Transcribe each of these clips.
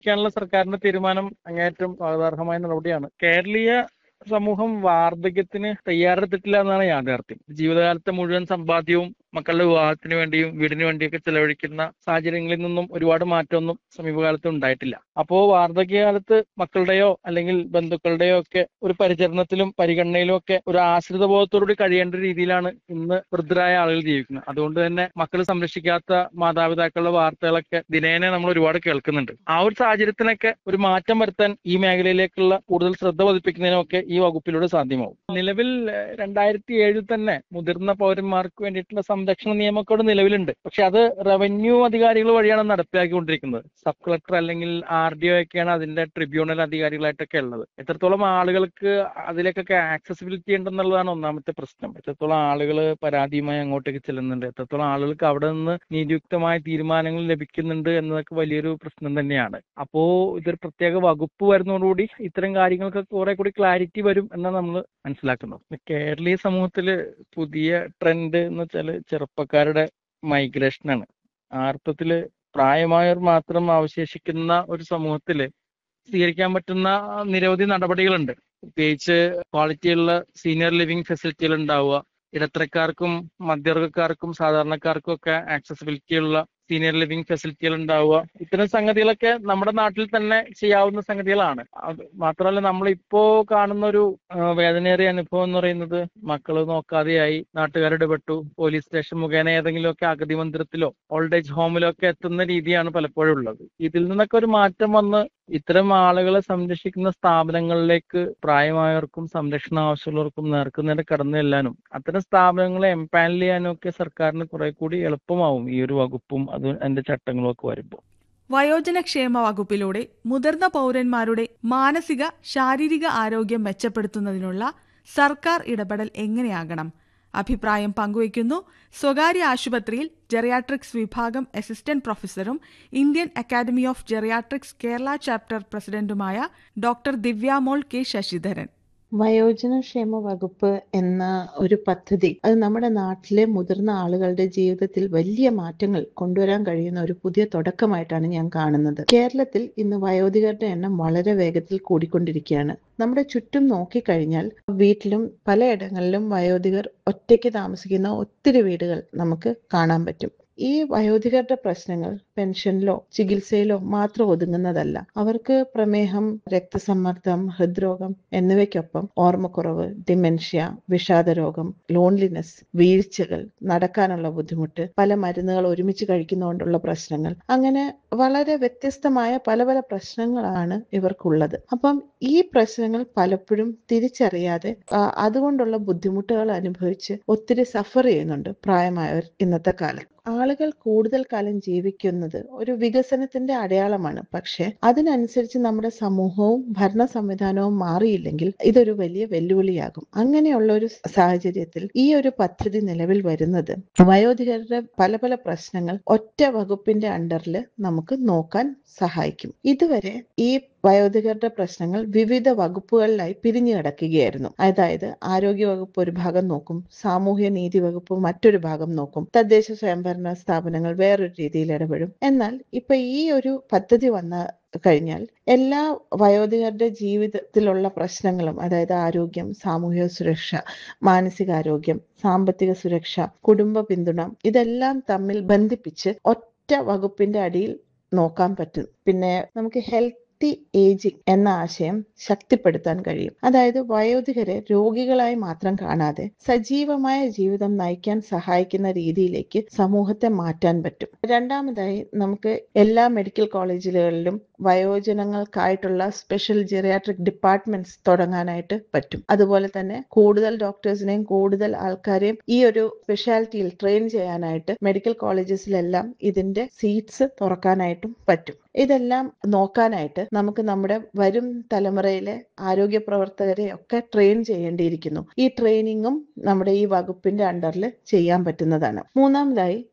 സംരക്ഷിക്കാനുള്ള സർക്കാരിന്റെ തീരുമാനം അങ്ങേയറ്റം സ്വാഗതാർഹമായ നടപടിയാണ് കേരളീയ സമൂഹം വാർദ്ധക്യത്തിന് തയ്യാറെടുത്തിട്ടില്ല എന്നാണ് യാഥാർത്ഥ്യം ജീവിതകാലത്തെ മുഴുവൻ സമ്പാദ്യവും മക്കളുടെ വിവാഹത്തിന് വേണ്ടിയും വീടിന് വേണ്ടിയൊക്കെ ചെലവഴിക്കുന്ന സാഹചര്യങ്ങളിൽ നിന്നും ഒരുപാട് മാറ്റമൊന്നും സമീപകാലത്ത് ഉണ്ടായിട്ടില്ല അപ്പോ വാർദ്ധക്യകാലത്ത് മക്കളുടെയോ അല്ലെങ്കിൽ ബന്ധുക്കളുടെയോ ഒക്കെ ഒരു പരിചരണത്തിലും പരിഗണനയിലും ഒക്കെ ഒരു ആശ്രിത ബോധത്തോടുകൂടി കഴിയേണ്ട രീതിയിലാണ് ഇന്ന് വൃദ്ധരായ ആളുകൾ ജീവിക്കുന്നത് അതുകൊണ്ട് തന്നെ മക്കൾ സംരക്ഷിക്കാത്ത മാതാപിതാക്കളുടെ വാർത്തകളൊക്കെ ദിനേന നമ്മൾ ഒരുപാട് കേൾക്കുന്നുണ്ട് ആ ഒരു സാഹചര്യത്തിനൊക്കെ ഒരു മാറ്റം വരുത്താൻ ഈ മേഖലയിലേക്കുള്ള കൂടുതൽ ശ്രദ്ധ പതിപ്പിക്കുന്നതിനൊക്കെ ഈ വകുപ്പിലൂടെ സാധ്യമാവും നിലവിൽ രണ്ടായിരത്തി ഏഴിൽ തന്നെ മുതിർന്ന പൗരന്മാർക്ക് വേണ്ടിയിട്ടുള്ള സംരക്ഷണ നിയമമൊക്കെ ഇവിടെ നിലവിലുണ്ട് പക്ഷെ അത് റവന്യൂ അധികാരികൾ വഴിയാണ് നടപ്പിലാക്കിക്കൊണ്ടിരിക്കുന്നത് സബ് കളക്ടർ അല്ലെങ്കിൽ ആർ ഡി ഒ ഒക്കെയാണ് അതിന്റെ ട്രിബ്യൂണൽ അധികാരികളായിട്ടൊക്കെ ഉള്ളത് എത്രത്തോളം ആളുകൾക്ക് അതിലേക്കൊക്കെ ആക്സസിബിലിറ്റി ഉണ്ടെന്നുള്ളതാണ് ഒന്നാമത്തെ പ്രശ്നം എത്രത്തോളം ആളുകൾ പരാതിയുമായി അങ്ങോട്ടേക്ക് ചെല്ലുന്നുണ്ട് എത്രത്തോളം ആളുകൾക്ക് അവിടെ നിന്ന് നീതിയുക്തമായ തീരുമാനങ്ങൾ ലഭിക്കുന്നുണ്ട് എന്നതൊക്കെ വലിയൊരു പ്രശ്നം തന്നെയാണ് അപ്പോ ഇതൊരു പ്രത്യേക വകുപ്പ് വരുന്നതോടുകൂടി ഇത്തരം കാര്യങ്ങൾക്ക് കുറെ കൂടി ക്ലാരിറ്റി വരും എന്നാണ് നമ്മൾ മനസ്സിലാക്കുന്നത് കേരളീയ സമൂഹത്തില് പുതിയ ട്രെൻഡ് എന്ന് വെച്ചാല് ചെറുപ്പക്കാരുടെ മൈഗ്രേഷനാണ് ആ അർത്ഥത്തില് പ്രായമായവർ മാത്രം അവശേഷിക്കുന്ന ഒരു സമൂഹത്തില് സ്വീകരിക്കാൻ പറ്റുന്ന നിരവധി നടപടികളുണ്ട് പ്രത്യേകിച്ച് ക്വാളിറ്റിയുള്ള സീനിയർ ലിവിംഗ് ഫെസിലിറ്റികൾ ഉണ്ടാവുക ഇടത്തരക്കാർക്കും മധ്യവർഗക്കാർക്കും സാധാരണക്കാർക്കും ഒക്കെ ആക്സസിബിലിറ്റി ഉള്ള സീനിയർ ലിവിംഗ് ഫെസിലിറ്റികൾ ഉണ്ടാവുക ഇത്തരം സംഗതികളൊക്കെ നമ്മുടെ നാട്ടിൽ തന്നെ ചെയ്യാവുന്ന സംഗതികളാണ് അത് മാത്രമല്ല നമ്മളിപ്പോ കാണുന്ന ഒരു ആ, വേദനയേറിയ അനുഭവം എന്ന് പറയുന്നത് മക്കള് നോക്കാതെയായി നാട്ടുകാർ ഇടപെട്ടു പോലീസ് സ്റ്റേഷൻ മുഖേന ഏതെങ്കിലുമൊക്കെ അഗതി മന്ദിരത്തിലോ ഓൾഡ് ഏജ് ഹോമിലോ ഒക്കെ എത്തുന്ന രീതിയാണ് പലപ്പോഴും ഉള്ളത് ഇതിൽ നിന്നൊക്കെ ഒരു മാറ്റം വന്ന് ഇത്തരം ആളുകളെ സംരക്ഷിക്കുന്ന സ്ഥാപനങ്ങളിലേക്ക് പ്രായമായവർക്കും സംരക്ഷണം ആവശ്യമുള്ളവർക്കും നേർക്കുനേരെ കടന്നു ചെല്ലാനും അത്തരം സ്ഥാപനങ്ങളെ എംപാനൽ ചെയ്യാനും ഒക്കെ സർക്കാരിന് കുറെ കൂടി എളുപ്പമാവും ഈ ഒരു വകുപ്പും അത് അതിന്റെ ചട്ടങ്ങളും ഒക്കെ വരുമ്പോൾ വയോജനക്ഷേമ വകുപ്പിലൂടെ മുതിർന്ന പൗരന്മാരുടെ മാനസിക ശാരീരിക ആരോഗ്യം മെച്ചപ്പെടുത്തുന്നതിനുള്ള സർക്കാർ ഇടപെടൽ എങ്ങനെയാകണം അഭിപ്രായം പങ്കുവയ്ക്കുന്നു സ്വകാര്യ ആശുപത്രിയിൽ ജെറിയാട്രിക്സ് വിഭാഗം അസിസ്റ്റന്റ് പ്രൊഫസറും Indian academy of geriatrics Kerala chapter പ്രസിഡന്റുമായ ഡോക്ടർ ദിവ്യാമോൾ കെ ശശിധരൻ വയോജനക്ഷേമ വകുപ്പ് എന്ന ഒരു പദ്ധതി അത് നമ്മുടെ നാട്ടിലെ മുതിർന്ന ആളുകളുടെ ജീവിതത്തിൽ വലിയ മാറ്റങ്ങൾ കൊണ്ടുവരാൻ കഴിയുന്ന ഒരു പുതിയ തുടക്കമായിട്ടാണ് ഞാൻ കാണുന്നത് കേരളത്തിൽ ഇന്ന് വയോധികരുടെ എണ്ണം വളരെ വേഗത്തിൽ കൂടിക്കൊണ്ടിരിക്കുകയാണ് നമ്മുടെ ചുറ്റും നോക്കിക്കഴിഞ്ഞാൽ വീട്ടിലും പലയിടങ്ങളിലും വയോധികർ ഒറ്റയ്ക്ക് താമസിക്കുന്ന ഒത്തിരി വീടുകൾ നമുക്ക് കാണാൻ പറ്റും ഈ വയോധികരുടെ പ്രശ്നങ്ങൾ പെൻഷനിലോ ചികിത്സയിലോ മാത്രം ഒതുങ്ങുന്നതല്ല അവർക്ക് പ്രമേഹം രക്തസമ്മർദ്ദം ഹൃദ്രോഗം എന്നിവയ്ക്കൊപ്പം ഓർമ്മക്കുറവ് ഡിമെൻഷ്യ വിഷാദരോഗം ലോൺലിനെസ് വീഴ്ചകൾ നടക്കാനുള്ള ബുദ്ധിമുട്ട് പല മരുന്നുകൾ ഒരുമിച്ച് കഴിക്കുന്നതുകൊണ്ടുള്ള പ്രശ്നങ്ങൾ അങ്ങനെ വളരെ വ്യത്യസ്തമായ പല പല പ്രശ്നങ്ങളാണ് ഇവർക്കുള്ളത് അപ്പം ഈ പ്രശ്നങ്ങൾ പലപ്പോഴും തിരിച്ചറിയാതെ ആ, അതുകൊണ്ടുള്ള ബുദ്ധിമുട്ടുകൾ അനുഭവിച്ച് ഒത്തിരി സഫർ ചെയ്യുന്നുണ്ട് പ്രായമായവർ ഇന്നത്തെ കാലം ആളുകൾ കൂടുതൽ കാലം ജീവിക്കുന്നത് ഒരു വികസനത്തിന്റെ അടയാളമാണ് പക്ഷെ അതിനനുസരിച്ച് നമ്മുടെ സമൂഹവും ഭരണ സംവിധാനവും മാറിയില്ലെങ്കിൽ ഇതൊരു വലിയ വെല്ലുവിളിയാകും അങ്ങനെയുള്ള ഒരു സാഹചര്യത്തിൽ ഈ ഒരു പദ്ധതി നിലവിൽ വരുന്നത് വയോധികരുടെ പല പല പ്രശ്നങ്ങൾ ഒറ്റ വകുപ്പിന്റെ അണ്ടറിൽ നമുക്ക് നോക്കാൻ സഹായിക്കും ഇതുവരെ ഈ വയോധികരുടെ പ്രശ്നങ്ങൾ വിവിധ വകുപ്പുകളിലായി പിരിഞ്ഞു കിടക്കുകയായിരുന്നു അതായത് ആരോഗ്യ വകുപ്പ് ഒരു ഭാഗം നോക്കും സാമൂഹ്യ നീതി വകുപ്പ് മറ്റൊരു ഭാഗം നോക്കും തദ്ദേശ സ്വയംഭരണ സ്ഥാപനങ്ങൾ വേറൊരു രീതിയിൽ ഇടപെടും എന്നാൽ ഇപ്പൊ ഈ ഒരു പദ്ധതി വന്ന കഴിഞ്ഞാൽ എല്ലാ വയോധികരുടെ ജീവിതത്തിലുള്ള പ്രശ്നങ്ങളും അതായത് ആരോഗ്യം സാമൂഹിക സുരക്ഷ മാനസികാരോഗ്യം സാമ്പത്തിക സുരക്ഷ കുടുംബ പിന്തുണ ഇതെല്ലാം തമ്മിൽ ബന്ധിപ്പിച്ച് ഒറ്റ വകുപ്പിന്റെ അടിയിൽ നോക്കാൻ പറ്റും പിന്നെ നമുക്ക് ഹെൽത്തി ഏജിംഗ് എന്ന ആശയം ശക്തിപ്പെടുത്താൻ കഴിയും അതായത് വയോധികരെ രോഗികളായി മാത്രം കാണാതെ സജീവമായ ജീവിതം നയിക്കാൻ സഹായിക്കുന്ന രീതിയിലേക്ക് സമൂഹത്തെ മാറ്റാൻ പറ്റും രണ്ടാമതായി നമുക്ക് എല്ലാ മെഡിക്കൽ കോളേജുകളിലും വയോജനങ്ങൾക്കായിട്ടുള്ള സ്പെഷ്യൽ ജെറിയാട്രിക് ഡിപ്പാർട്ട്മെന്റ്സ് തുടങ്ങാനായിട്ട് പറ്റും അതുപോലെ തന്നെ കൂടുതൽ ഡോക്ടേഴ്സിനെയും കൂടുതൽ ആൾക്കാരെയും ഈ ഒരു സ്പെഷ്യാലിറ്റിയിൽ ട്രെയിൻ ചെയ്യാനായിട്ട് മെഡിക്കൽ കോളേജസിലെല്ലാം ഇതിന്റെ സീറ്റ്സ് തുറക്കാനായിട്ടും പറ്റും ഇതെല്ലാം നോക്കാനായിട്ട് നമുക്ക് നമ്മുടെ വരും തലമുറയിലെ ആരോഗ്യ പ്രവർത്തകരെ ഒക്കെ ട്രെയിൻ ചെയ്യേണ്ടിയിരിക്കുന്നു ഈ ട്രെയിനിങ്ങും നമ്മുടെ ഈ വകുപ്പിന്റെ അണ്ടറിൽ ചെയ്യാൻ പറ്റുന്നതാണ് മൂന്നാമതായി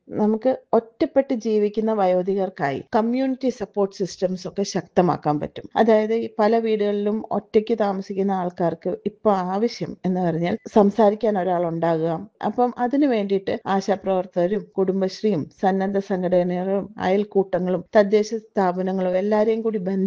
നമുക്ക് ഒറ്റപ്പെട്ട് ജീവിക്കുന്ന വയോധികർക്കായി കമ്മ്യൂണിറ്റി സപ്പോർട്ട് സിസ്റ്റംസ് ഒക്കെ ശക്തമാക്കാൻ പറ്റും അതായത് ഈ പല വീടുകളിലും ഒറ്റയ്ക്ക് താമസിക്കുന്ന ആൾക്കാർക്ക് ഇപ്പൊ ആവശ്യം എന്ന് പറഞ്ഞാൽ സംസാരിക്കാൻ ഒരാൾ ഉണ്ടാകുക അപ്പം അതിനു വേണ്ടിയിട്ട് ആശാപ്രവർത്തകരും കുടുംബശ്രീയും സന്നദ്ധ സംഘടനകളും അയൽക്കൂട്ടങ്ങളും തദ്ദേശ സ്ഥാപനങ്ങളും എല്ലാവരെയും കൂടി ബന്ധ